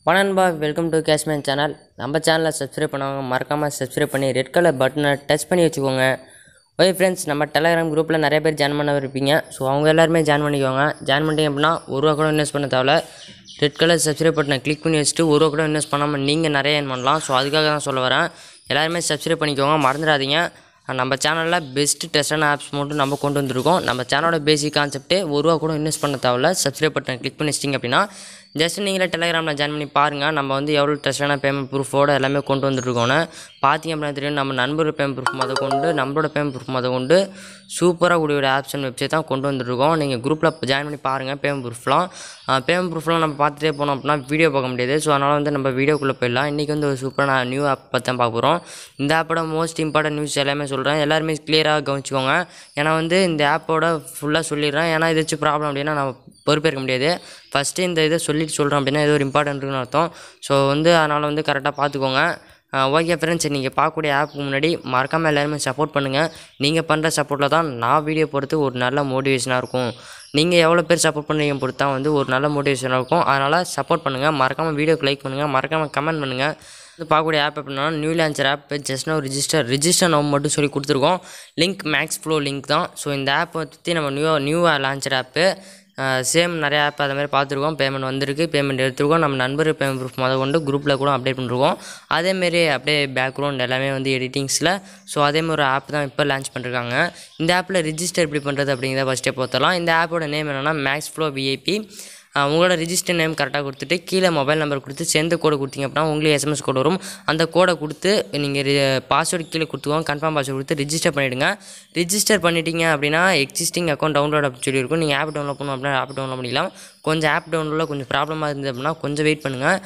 வணன்பா welcome to cashman channel நம்ம சேனலை subscribe பண்ணவங்க மறக்காமல் சப்ஸ்கிரைப் பண்ணி ரெட் கலர் பட்டனை டச் பண்ணி வச்சுக்கோங்க ஓகே ஃப்ரெண்ட்ஸ் நம்ம டெலகிராம் குரூப்பில் நிறைய பேர் ஜாயின் பண்ண இருப்பீங்க ஸோ அவங்க எல்லாருமே ஜாயின் பண்ணிக்கோங்க ஜாயின் பண்ணிட்டீங்க அப்படின்னா ஒரு ரூபா கூட இன்வெஸ்ட் பண்ண தேவையில்ல ரெட் கலர் சப்ஸ்கிரைப் பட்டனை கிளிக் பண்ணி வச்சுட்டு ஒரு ரூபா கூட இன்வெஸ்ட் பண்ணாமல் நீங்கள் நிறைய ஏர்ன் பண்ணலாம் ஸோ அதுக்காக தான் சொல்ல வரேன் எல்லாருமே சப்ஸ்கிரைப் பண்ணிக்கோங்க மறந்துடாதீங்க நம்ம சேனலில் பெஸ்ட்டு டெஸ்டான ஆப்ஸ் மட்டும் நம்ம கொண்டு வந்திருக்கோம் நம்ம சேனலோட பேசிக் கான்செப்ட்டே ஒரு ரூபா கூட இன்வெஸ்ட் பண்ண தேவையில்ல சப்ஸ்கிரைப் பட்டன் கிளிக் பண்ணி வச்சிட்டிங்க அப்படின்னா ஜஸ்ட் நீங்களே டெலிகிராமில் ஜாயின் பண்ணி பாருங்கள் நம்ம வந்து எவ்வளோ டெஸ்டான பேமெண்ட் ப்ரூஃபோட எல்லாமே கொண்டு வந்துருக்கோன்னு பார்த்தீங்க அப்படின்னா தெரியும் நம்ம நண்பர் பேமெண்ட் ப்ரூஃப் முத கொண்டு நம்மளோட பேமெண்ட் ப்ரூஃப் முத கொண்டு சூப்பராக கூடிய ஆப்ஸ் அண்ட் வெப்சைட் தான் கொண்டு வந்துருக்கோம் நீங்கள் குரூப்பில் ஜாயின் பண்ணி பாருங்கள் பேமெண்ட் ப்ரூஃப்லாம் பேமெண்ட் ப்ரூஃப்லாம் நம்ம பார்த்துட்டே போனோம் அப்படின்னா வீடியோ பார்க்க முடியாது ஸோ அதனால் வந்து நம்ம வீடியோக்குள்ளே போயிடலாம் இன்றைக்கி வந்து ஒரு சூப்பரான நியூ ஆப் பற்றி தான் பார்க்க போகிறோம் இந்த ஆப்போட மோஸ்ட் இம்பார்ட்டன்ட் நியூஸ் எல்லாமே சொல்கிறேன் எல்லாருமே கிளியராக கவனிச்சுக்கோங்க ஏன்னா வந்து இந்த ஆப்போட ஃபுல்லாக சொல்லிடுறேன் ஏன்னா ஏதாச்சும் ப்ராப்ளம் அப்படின்னா நம்ம பொறுப்பேற்க முடியாது ஃபஸ்ட்டு இந்த இதை சொல்லிட்டு சொல்கிறோம் அப்படின்னா ஏதோ ஒரு இம்பார்ட்டன்ட் இருக்குன்னு அர்த்தம் ஸோ வந்து அதனால் வந்து கரெக்டாக பார்த்துக்கோங்க ஓகே ஃப்ரெண்ட்ஸ் நீங்கள் பார்க்கக்கூடிய ஆப்புக்கு முன்னாடி மறக்காமல் எல்லாருமே சப்போர்ட் பண்ணுங்கள் நீங்கள் பண்ணுற சப்போர்ட்டில் தான் நான் வீடியோ பொறுத்து ஒரு நல்ல மோட்டிவேஷனாக இருக்கும் நீங்கள் எவ்வளோ பேர் சப்போர்ட் பண்ணுறீங்க பொறுத்து தான் வந்து ஒரு நல்ல மோட்டிவேஷனாக இருக்கும் அதனால் சப்போர்ட் பண்ணுங்கள் மறக்காமல் வீடியோக்கு லைக் பண்ணுங்கள் மறக்காமல் கமெண்ட் பண்ணுங்கள் வந்து பார்க்கக்கூடிய ஆப் எப்படின்னா new launcher app just no register register நம்ம மட்டும் சொல்லி கொடுத்துருக்கோம் லிங்க் மேக்ஸ் ஃப்ளோ லிங்க் தான் ஸோ இந்த ஆப் பற்றி நம்ம new new launcher app same நிறைய ஆப் அதை மாதிரி பார்த்துருக்கோம் பேமெண்ட் வந்திருக்கு பேமெண்ட் எடுத்துருக்கோம் நம்ம நண்பர் பேமெண்ட் ப்ரூஃப் முத கொண்டு குரூப்பில் கூட அப்டேட் பண்ணிருக்கோம் அதேமாரி அப்படியே பேக்ரவுண்ட் எல்லாமே வந்து எடிட்டிங்ஸில் ஸோ அதேமாதிரி ஒரு ஆப் தான் இப்போ லான்ச் பண்ணிருக்காங்க இந்த ஆப்பில் ரிஜிஸ்டர் எப்படி பண்ணுறது அப்படிங்கிறத ஃபஸ்ட்டே பார்த்தலாம் இந்த ஆப்போட நேம் என்னென்னா மேக்ஸ் ஃப்ளோ விஐபி உங்களோட ரிஜிஸ்டர் நேம் கரெக்டாக கொடுத்துட்டு கீழே மொபைல் நம்பர் கொடுத்து சேர்ந்து கோடை கொடுத்தீங்க அப்படின்னா உங்களுக்கு எஸ்எம்எஸ் கோடு வரும் அந்த கோடை கொடுத்து நீங்கள் பாஸ்வேர்டு கீழே கொடுத்துக்கோங்க கன்ஃபார்ம் பாஸ்வேர்டு கொடுத்து ரிஜிஸ்டர் பண்ணிவிடுங்க ரிஜிஸ்டர் பண்ணிட்டீங்க அப்படின்னா எக்ஸிஸ்டிங் அக்கௌண்ட் டவுன்லோட் அப்படின்னு சொல்லி இருக்கும் நீங்கள் ஆப் டவுன்லோட் பண்ணணும் அப்படின்னா ஆப் டவுன்லோட் பண்ணிக்கலாம் கொஞ்சம் ஆப் டவுன்லோடில் கொஞ்சம் ப்ராப்ளமாக இருந்தது அப்படின்னா கொஞ்சம் வெயிட் பண்ணுங்கள்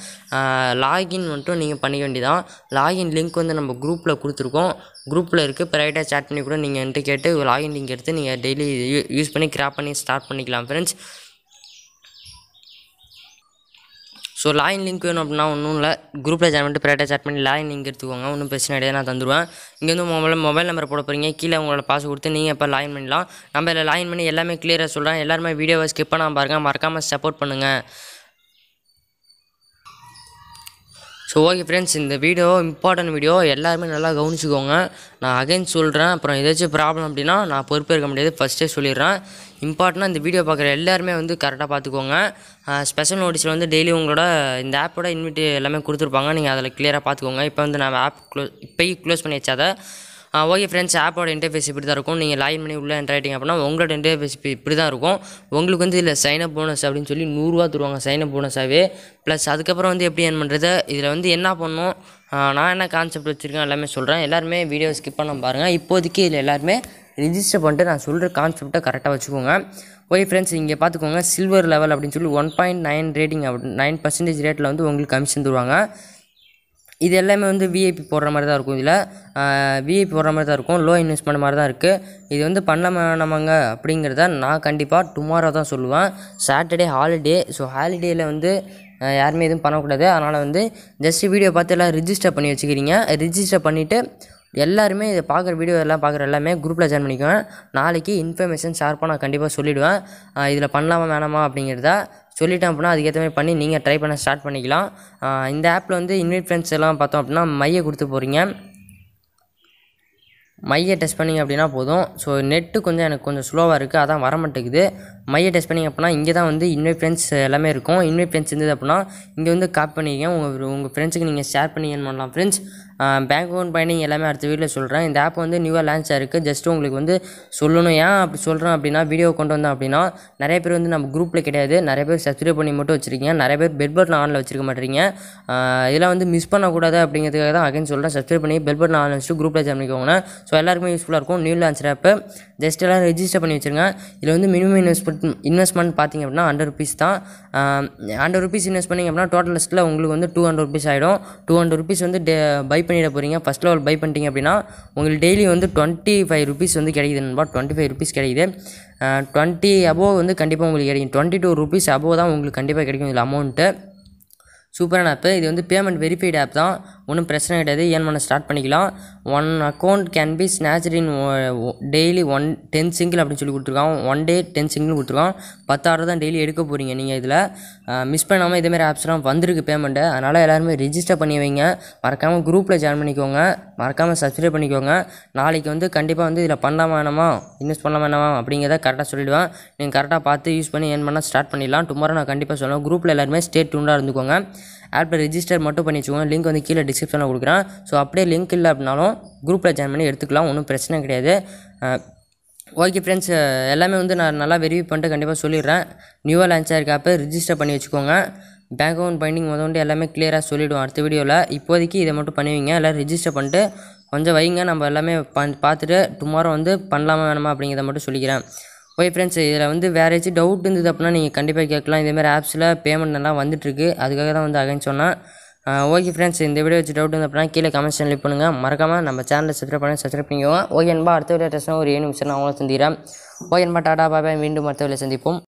லாகின் மட்டும் நீங்கள் பண்ணிக்க வேண்டியதான் லாகின் லிங்க் வந்து நம்ம குரூப்பில் கொடுத்துருக்கோம் குரூப்பில் இருக்குது ப்ரைவேட்டாக சேட் பண்ணி கூட நீங்கள் என்கிட்ட கேட்டு லாகின் லிங்க் எடுத்து நீங்கள் டெய்லி யூஸ் பண்ணி கிராப் பண்ணி ஸ்டார்ட் பண்ணிக்கலாம் ஃப்ரெண்ட்ஸ் ஸோ லாயின் லிங்க் வேணும் அப்படின்னா ஒன்றும் இல்லை குரூப்பில் ஜாயின் பண்ணிட்டு ப்ரைவேட்டாக சேட் பண்ணி லாயின் லிங்க் எடுத்துக்கோங்க ஒன்றும் பிரச்சனை கிடையாது நான் தந்துடுவேன் இங்கே வந்து மொபைல் மொபைல் நம்பர் போட போகிறீங்க கீழே உங்களோட பாஸ் கொடுத்து நீங்கள் இப்போ லாயின் பண்ணலாம் நம்ம இதில் லாயின் பண்ணி எல்லாமே கிளியராக சொல்கிறேன் எல்லாருமே வீடியோவை ஸ்கிப் பண்ணாமல் பாருங்கள் மறக்காமல் சப்போர்ட் பண்ணுங்கள் ஸோ ஓகே ஃப்ரெண்ட்ஸ் இந்த வீடியோ இம்பார்ட்டன்ட் வீடியோ எல்லாருமே நல்லா கவனிச்சுக்கோங்க நான் அகைன் சொல்கிறேன் அப்புறம் ஏதாச்சும் ப்ராப்ளம் அப்படின்னா நான் பொறுப்பேற்க முடியாது ஃபஸ்ட்டே சொல்லிடுறேன் இம்பார்ட்டனாக இந்த வீடியோ பார்க்குற எல்லாருமே வந்து கரெக்டாக பார்த்துக்கோங்க ஸ்பெஷல் நோட்டீஸில் வந்து டெய்லி உங்களோட இந்த ஆப்போட இன்விட்டு எல்லாமே கொடுத்துருப்பாங்க நீங்கள் அதில் கிளியராக பார்த்துக்கோங்க இப்போ வந்து நான் ஆப் க்ளோ இப்போயே க்ளோஸ் பண்ணி வச்சாத ஓகே ஃப்ரெண்ட்ஸ் ஆப்போட இன்டர்ஃபேஸ் இப்படி தான் இருக்கும் நீங்கள் லாயின் பண்ணி உள்ளே என்ட்ரு ஆகிட்டிங்க அப்படின்னா உங்களோட இன்டர்ஃபேஸ் இப்போ இப்படி தான் இருக்கும் உங்களுக்கு வந்து இதில் சைனப் போனஸ் அப்படின்னு சொல்லி நூறுரூவா தருவாங்க சைனப் போனஸாகவே ப்ளஸ் அதுக்கப்புறம் வந்து எப்படி ஏர்ன் பண்ணுறது இதில் வந்து என்ன பண்ணணும் நான் என்ன கான்செப்ட் வச்சுருக்கேன் எல்லாமே சொல்கிறேன் எல்லாருமே வீடியோ ஸ்கிப் பண்ண பாருங்கள் இப்போதைக்கு இதில் எல்லாருமே ரிஜிஸ்டர் பண்ணிட்டு நான் சொல்கிற கான்செப்டை கரெக்டாக வச்சுக்கோங்க ஓகே ஃப்ரெண்ட்ஸ் இங்கே பார்த்துக்கோங்க சில்வர் லெவல் அப்படின்னு சொல்லி ஒன் பாயிண்ட் நைன் ரேட்டிங் அப்படி நைன் பர்சன்டேஜ் ரேட்டில் வந்து உங்களுக்கு கமிஷன் தருவாங்க இது எல்லாமே வந்து விஐபி போடுற மாதிரி தான் இருக்கும் இதில் விஐபி போடுற மாதிரி தான் இருக்கும் லோ இன்வெஸ்ட்மெண்ட் மாதிரி தான் இருக்குது இது வந்து பண்ண வேணாமாங்க அப்படிங்கிறத நான் கண்டிப்பாக டுமாரோ தான் சொல்லுவேன் சாட்டர்டே ஹாலிடே ஸோ ஹாலிடேயில் வந்து யாருமே எதுவும் பண்ணக்கூடாது அதனால் வந்து ஜஸ்ட் வீடியோ பார்த்து எல்லாம் ரிஜிஸ்டர் பண்ணி வச்சுக்கிறீங்க ரிஜிஸ்டர் பண்ணிவிட்டு எல்லாருமே இதை பார்க்குற வீடியோ எல்லாம் பார்க்குற எல்லாமே குரூப்பில் ஜாயின் பண்ணிக்குவேன் நாளைக்கு இன்ஃபர்மேஷன் ஷார்ப்பாக நான் கண்டிப்பாக சொல்லிவிடுவேன் இதில் பண்ணலாமா வேணாமா அப்படிங்கிறத சொல்லிட்டேன் அப்படின்னா அதுக்கேற்ற மாதிரி பண்ணி நீங்கள் ட்ரை பண்ண ஸ்டார்ட் பண்ணிக்கலாம் இந்த ஆப்பில் வந்து இன்வைட் ஃப்ரெண்ட்ஸ் எல்லாம் பார்த்தோம் அப்படின்னா மையை கொடுத்து போகிறீங்க மையை டெஸ்ட் பண்ணிங்க அப்படின்னா போதும் ஸோ நெட்டு கொஞ்சம் எனக்கு கொஞ்சம் ஸ்லோவாக இருக்குது அதான் வர மாட்டேங்குது மையை டெஸ்ட் பண்ணிங்க அப்படின்னா இங்கே தான் வந்து இன்வைட் ஃப்ரெண்ட்ஸ் எல்லாமே இருக்கும் இன்வைட் ஃப்ரெண்ட்ஸ் இருந்தது அப்படின்னா இங்கே வந்து காப்பி பண்ணிக்கங்க உங்கள் உங்கள் ஃப்ரெண்ட்ஸுக்கு நீங்கள் ஷேர் பண்ணி ஏன் பண்ணலாம் ஃப்ரெண்ட்ஸ் பேங்க் அக்கௌண்ட் பயணிங் எல்லாமே அடுத்த வீடியோவில் சொல்கிறேன் இந்த ஆப் வந்து நியூவாக லான்ச் ஆயிருக்கு ஜஸ்ட் உங்களுக்கு வந்து சொல்லணும் ஏன் அப்படி சொல்கிறேன் அப்படின்னா வீடியோ கொண்டு வந்தேன் அப்படின்னா நிறைய பேர் வந்து நம்ம குரூப்பில் கிடையாது நிறைய பேர் சப்ஸ்கிரைப் பண்ணி மட்டும் வச்சுருக்கீங்க நிறைய பேர் பெல் பட்டன் ஆனில் வச்சிருக்க மாட்டீங்க இதெல்லாம் வந்து மிஸ் பண்ணக்கூடாது அப்படிங்கிறதுக்காக தான் அகைன் சொல்கிறேன் சப்ஸ்கிரைப் பண்ணி பெல் பட்டன் ஆன் வச்சுட்டு குரூப்பில் ஜாயின் பண்ணிக்கோங்க ஸோ எல்லாருக்குமே யூஸ்ஃபுல்லாக இருக்கும் நியூ லான்ச் ஆப்பு ஜஸ்ட் எல்லாம் ரெஜிஸ்டர் பண்ணி வச்சுருங்க இதில் வந்து மினிமம் இன்வெஸ்ட்மெண்ட் இன்வெஸ்ட்மெண்ட் பார்த்தீங்க அப்படின்னா ஹண்ட்ரட் ருபீஸ் தான் ஹண்ட்ரட் ருபீஸ் இன்வெஸ்ட் பண்ணிங்க அப்படின்னா டோட்டல் லிஸ்ட்டில் உங்களுக்கு வந்து டூ ஹண்ட்ரட் ருபீஸ் ஆகிடும் டூ ஹண்ட்ரட் ருபீஸ் வந்து டே பை பண்ணிட போகிறீங்க ஃபஸ்ட் லெவல் பை பண்ணிட்டீங்க அப்படின்னா உங்களுக்கு டெய்லி வந்து டுவெண்ட்டி ஃபைவ் ருபீஸ் வந்து கிடைக்குது நண்பா டுவெண்ட்டி ஃபைவ் ருபீஸ் கிடைக்குது டுவெண்ட்டி அபோவ் வந்து கண்டிப்பாக உங்களுக்கு கிடைக்கும் டுவெண்ட்டி டூ ருபீஸ் அபோவ் தான் உங்களுக்கு கண்டிப்பாக கிடைக்கும் இதில் அமௌண்ட்டு சூப்பரான ஆப்பு இது வந்து பேமெண்ட் வெரிஃபைடு ஆப் தான் ஒன்றும் பிரச்சனை கிடையாது ஏன் பண்ண ஸ்டார்ட் பண்ணிக்கலாம் one account can be snatched in daily one ten single அப்படின்னு சொல்லி கொடுத்துருக்கான் ஒன் டே டென் சிங்கிள் கொடுத்துருக்கான் பத்து ஆர்டர் தான் டெய்லி எடுக்க போகிறீங்க நீங்கள் இதில் மிஸ் பண்ணாமல் இதேமாரி ஆப்ஸ்லாம் வந்திருக்கு பேமெண்ட்டு அதனால் எல்லாருமே ரிஜிஸ்டர் பண்ணி வைங்க மறக்காமல் குரூப்பில் ஜாயின் பண்ணிக்கோங்க மறக்காமல் சப்ஸ்கிரைப் பண்ணிக்கோங்க நாளைக்கு வந்து கண்டிப்பாக வந்து இதில் பண்ணலாமா வேணாமா இன்வெஸ்ட் பண்ணலாமா வேணாமா அப்படிங்கிறத கரெக்டாக சொல்லிவிடுவேன் நீங்கள் கரெக்டாக பார்த்து யூஸ் பண்ணி ஏன் பண்ணால் ஸ்டார்ட் பண்ணிடலாம் டுமாரோ நான் கண்டிப்பாக சொல்லுவேன் குரூப்பில் எல்லாருமே ஸ்டேட் டூண்டாக இருந்துக்கோங்க ஆப்பில் ரெஜிஸ்டர் மட்டும் பண்ணி வச்சுக்கோங்க லிங்க் வந்து கீழே டிஸ்கிரிப்ஷனில் கொடுக்குறேன் ஸோ அப்படியே லிங்க் இல்லை அப்படின்னாலும் குரூப்பில் ஜாயின் பண்ணி எடுத்துக்கலாம் ஒன்றும் பிரச்சனை கிடையாது ஓகே ஃப்ரெண்ட்ஸ் எல்லாமே வந்து நான் நல்லா வெரிஃபை பண்ணிட்டு கண்டிப்பாக சொல்லிடுறேன் நியூவாக லான்ச் ஆயிருக்க ஆப்பை ரிஜிஸ்டர் பண்ணி வச்சுக்கோங்க பேங்க் அக்கௌண்ட் பைண்டிங் முதல்ல எல்லாமே கிளியராக சொல்லிவிடுவோம் அடுத்த வீடியோவில் இப்போதைக்கு இதை மட்டும் பண்ணுவீங்க எல்லோரும் ரிஜிஸ்டர் பண்ணிட்டு கொஞ்சம் வைங்க நம்ம எல்லாமே பண் பார்த்துட்டு டுமாரோ வந்து பண்ணலாமா வேணாமா அப்படிங்கிறத மட்டும் சொல்லிக்கிறேன் ஓகே ஃப்ரெண்ட்ஸ் இதில் வந்து வேறு ஏதாச்சும் டவுட் இருந்தது அப்படின்னா நீங்கள் கண்டிப்பாக கேட்கலாம் இதேமாதிரி ஆப்ஸில் பேமெண்ட் நல்லா வந்துட்டுருக்கு அதுக்காக தான் வந்து அகைன் சொன்னேன் ஓகே ஃப்ரெண்ட்ஸ் இந்த வீடியோ வச்சு டவுட் வந்து அப்படின்னா கீழே கமெண்ட் சென்ட் பண்ணுங்கள் மறக்காமல் நம்ம சேனலை சப்ஸ்கிரைப் பண்ணி சப்ஸ்கிரைப் பண்ணிக்கோங்க ஓகே என்பா அடுத்த வீடியோ டெஸ்ட்னா ஒரு ஏழு நிமிஷம் நான் அவங்கள சந்திக்கிறேன் ஓகே என்பா டாடா பாபாய் மீண்டும் அடுத்த வீடியோ சந்திப்போம்